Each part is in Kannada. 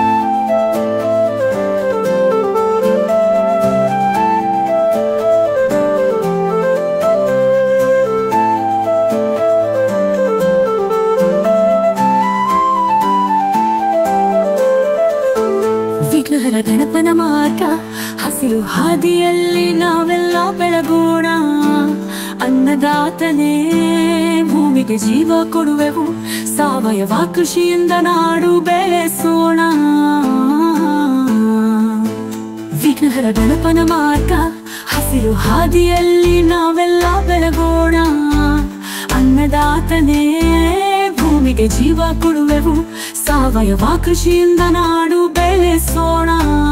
ವಿಗ್ರಹದ ಗಣಪನ ಮಾಟ ಹಸಿರು ಹಾದಿಯಲ್ಲಿ ನಾವೆಲ್ಲ ಬೆಳಗೋಣ ಅನ್ನದಾತನೇ ಭೂಮಿಗೆ ಜೀವ ಕೊಡುವೆವು ಸಾವಯವ ಕೃಷಿಯಿಂದ ನಾಡು ಬೆಳೆಸೋಣ ವಿಘ್ನಹರ ಗಣಪನ ಮಾರ್ಗ ಹಸಿರು ಹಾದಿಯಲ್ಲಿ ನಾವೆಲ್ಲ ಬೆಳಗೋಣ ಅನ್ನದಾತನೇ ಭೂಮಿಗೆ ಜೀವ ಕೊಡುವೆವು ಸಾವಯವ ಕೃಷಿಯಿಂದ ನಾಡು ಬೆಳೆಸೋಣ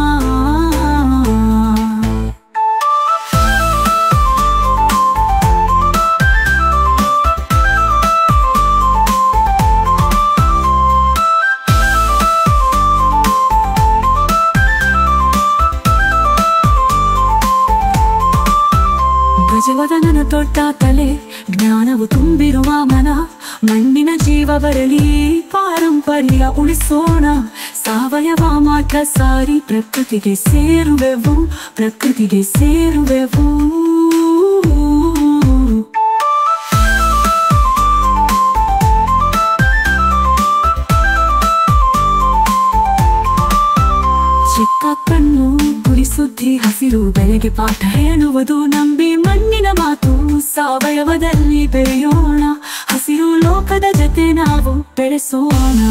ಗಜವದನನ ದೊಡ್ಡ ತಲೆ ಜ್ಞಾನವು ತುಂಬಿರುವ ಮನ ಮಣ್ಣಿನ ಜೀವ ಬರಲಿ ಪಾರಂಪರ್ಯ ಉಳಿಸೋಣ ಸಾವಯವ ಮಾರ್ಗ ಸಾರಿ ಪ್ರಕೃತಿಗೆ ಸೇರುವೆವು ಪ್ರಕೃತಿಗೆ ಸೇರುವೆವು ಚಿಕ್ಕ ಕಣ್ಣು ಗುರಿ ಸುದ್ದಿ ಹಸಿರು ಬೆಳೆಗೆ ಪಾಠ ಹೇಳುವುದು ನಂಬಿ ಮಣ್ಣಿನ ಮಾತು ಸಾವಯವದಲ್ಲಿ ಬೆಳೆಯೋಣ ಹಸಿರು ಲೋಕದ ಜೊತೆ ನಾವು ಬೆಳೆಸೋಣ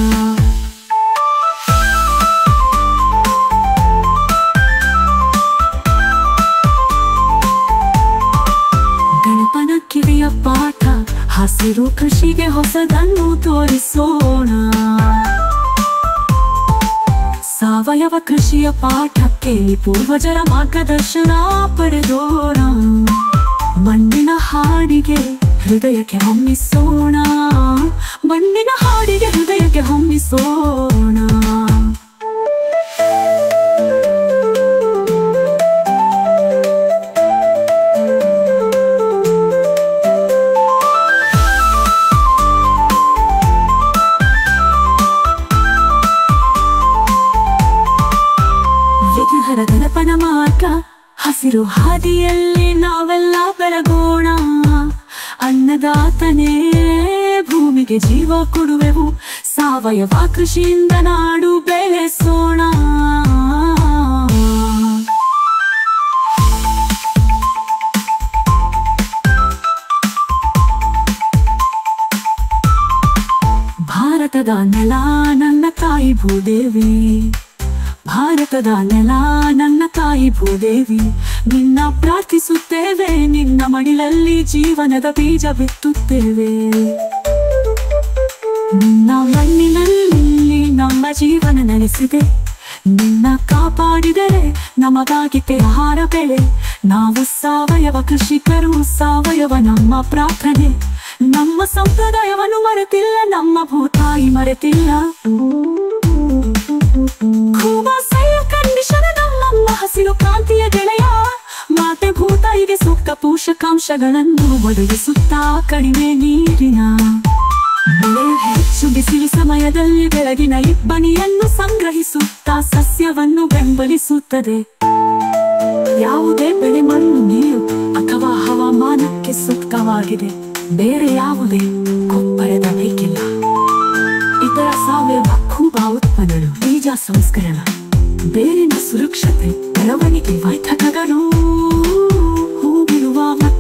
ಗಣಪನ ಕಿವಿಯ ಪಾಠ ಹಸಿರು ಕೃಷಿಗೆ ಹೊಸದನ್ನು ತೋರಿಸೋಣ ಸಾವಯವ ಕೃಷಿಯ ಪಾಠಕ್ಕೆ ಪೂರ್ವಜರ ಮಾರ್ಗದರ್ಶನ ಪಡೆದೋಣ ಮಣ್ಣಿನ ಹಾಡಿಗೆ ಹೃದಯಕ್ಕೆ ಹೊಮ್ಮಿಸೋಣ ಮಣ್ಣಿನ ಹಾಡಿಗೆ ಹೃದಯಕ್ಕೆ ಹೊಮ್ಮಿಸೋಣ ವಿಘ್ನಹರ ಗಣಪನ ಮಾರ್ಗ ಹಸಿರು ಹಾದಿಯಲ್ಲಿ ನಾವೆಲ್ಲ ಬೆಳಗೋಣ ಅನ್ನದಾತನೇ ಭೂಮಿಗೆ ಜೀವ ಕೊಡುವೆವು ಸಾವಯವ ಕೃಷಿಯಿಂದ ನಾಡು ಬೆಳೆಸೋಣ ಭಾರತದ ನೆಲ ನನ್ನ ತಾಯಿ ಭೂದೇವಿ ಭಾರತದ ನೆಲ ನನ್ನ ತಾಯಿ ಭೂದೇವಿ ನಿನ್ನ ಪ್ರಾರ್ಥಿಸುತ್ತೇವೆ ನಿನ್ನ ಮಡಿಲಲ್ಲಿ ಜೀವನದ ಬೀಜ ಬಿತ್ತುತ್ತೇವೆ ನಿನ್ನ ಮಣ್ಣಿನಲ್ಲಿ ನಮ್ಮ ಜೀವನ ನೆಲೆಸಿದೆ ನಿನ್ನ ಕಾಪಾಡಿದರೆ ನಮಗಾಗಿ ಆಹಾರ ಬೆಳೆ ನಾವು ಸಾವಯವ ಕೃಷಿಕರು ಸಾವಯವ ನಮ್ಮ ಪ್ರಾರ್ಥನೆ ನಮ್ಮ ಸಂಪ್ರದಾಯವನ್ನು ಮರೆತಿಲ್ಲ ನಮ್ಮ ಭೂತಾಯಿ ಮರೆತಿಲ್ಲ ಭೂಮಾಸೆಯ ಕಂಡಿಶನ ನಮ್ಮಮ್ಮ ಹಸಿರು ಕ್ರಾಂತಿಯ ಗೆಳೆಯ ಮಾತೆ ಭೂತಾಯಿಗೆ ಸೂಕ್ತ ಪೋಷಕಾಂಶಗಳನ್ನು ಒದಗಿಸುತ್ತಾ ಕಡಿಮೆ ನೀರಿನ ಬೆಳೆ ಹೆಚ್ಚು ಬಿಸಿಲು ಸಮಯದಲ್ಲಿ ಬೆಳಗಿನ ಇಬ್ಬನಿಯನ್ನು ಸಂಗ್ರಹಿಸುತ್ತಾ ಸಸ್ಯವನ್ನು ಬೆಂಬಲಿಸುತ್ತದೆ ಯಾವುದೇ ಬೆಳೆ ಮಣ್ಣು ನೀರು ಅಥವಾ ಹವಾಮಾನಕ್ಕೆ ಸೂಕ್ತವಾಗಿದೆ ಬೇರೆ ಯಾವುದೇ ಗೊಬ್ಬರದ ಬೇಕಿಲ್ಲ ಇತರ ಸಾವಯವ ಕೂಬಾ ಉತ್ಪನ್ನಗಳು ಬೀಜ ಸಂಸ್ಕರಣ ಬೇರಿನ ಸುರಕ್ಷತೆ ಬೆಳವಣಿಗೆ ವೈದ್ಯಕಗಳು ಹೂ ಬಿಡುವ ಮತ್ತು